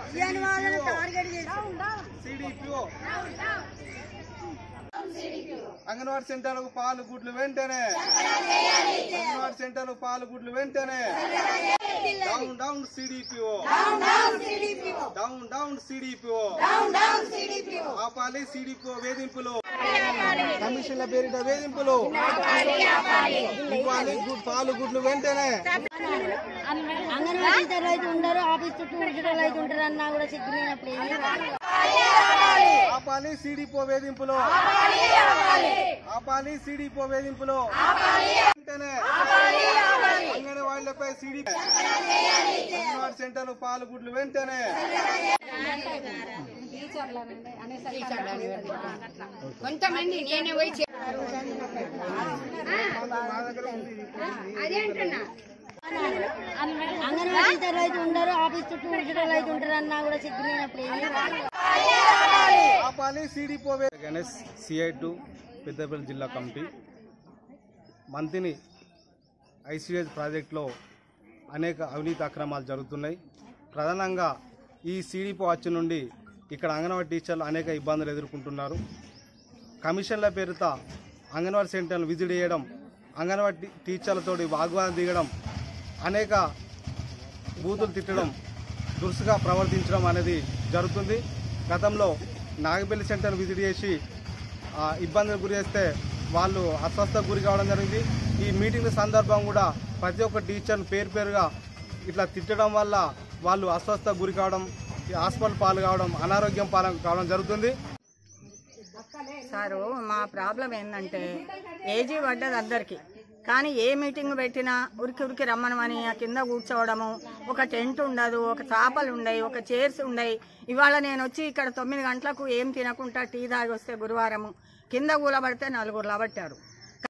ఇయ్యని వాళ్ళని టార్గెట్ చేసి సిడిపిఓ అంగన్వాడీ సెంటర్లకు పాలు గుడ్లు వెంటనే అంగన్వాడీ సెంటర్లకు పాలు గుడ్లు వెంటనే down down CDPO down down CDPO ఆపాలి సిడిపిఓ వేధింపులు కమిషన్ల పేరిట వేధింపులు ఇవ్వాలి గుడ్- పాలు గుడ్లు వెంటనే అంగన్వాడీ టీచర్లు అయితే ఉండరు ఆఫీస్ చుట్టూ ఉడిచేటోళ్ళు అయితే ఉంటారు అన్నా కూడా సిగ్గులేనప్పుడు ఏం చేయాలి? ఆపాలి సిడిపో వేధింపులు ఆపాలి సిడిపో వేధింపులు వెంటనే అంగన్వాడీలపై సిడి అంగన్వాడీ సెంటర్లు పాలు గుడ్లు వెంటనే కొంతమంది నేనే పోయి చెప్- అదే అంటున్నా అంగన్వాడీ టీచర్లు అయితే ఉండరు ఆఫీస్ చుట్టూ ఉడిచేటోళ్ళు అయితే ఉంటారు అన్నా కూడా సిగ్గులేనప్పుడు ఏం చేయాలి? ఆపాలి CDPO Ganesh CITU Peddapalli జిల్లా కమిటీ మంతిని ఐసిఎస్ ప్రాజెక్టులో అనేక అవినీతి అక్రమాలు జరుగుతున్నాయి ప్రధానంగా ఈ సిడిపో వచ్చి నుండి ఇక్కడ అంగన్వాడీ టీచర్లు అనేక ఇబ్బందులు ఎదుర్కొంటున్నారు కమిషన్ల పేరుతో అంగన్వాడీ సెంటర్లు విజిట్ చేయడం అంగన్వాడీ టీ- టీచర్లతోటి వాగ్వాదం దిగడం అనేక బూతులు తిట్టడం దురుసుగా ప్రవర్తించడం అనేది జరుగుతుంది గతంలో నాగపల్లి సెంటర్ విజిట్ చేసి ఆ, ఇబ్బందులకు గురి చేస్తే వాళ్ళు అస్వస్థకు గురి కావడం జరిగింది ఈ మీటింగ్ సందర్భం కూడా ప్రతి ఒక్క టీచర్ని పేరు పేరుగా ఇట్లా తిట్టడం వల్ల వాళ్ళు అస్వస్థకు గురి కావడం ఈ హాస్పిటల్ పాలు కావడం అనారోగ్యం పాలు కావడం జరుగుతుంది సారు మా ప్రాబ్లం ఏంటంటే ఏజీ పడ్డది అందరికి కానీ ఏ మీటింగ్ పెట్టినా ఉరికి ఉరికి రమ్మనమని ఆ కింద కూర్చోవడము ఒక టెంట్ ఉండదు ఒక చాపలు ఉండయి ఒక చైర్స్ ఉండయి ఇవాళ నేను వచ్చి ఇక్కడ తొమ్మిది గంటలకు ఏం తినకుండా టీ తాగి వస్తే గురువారము కింద కూలబడితే నలుగురు లబట్టారు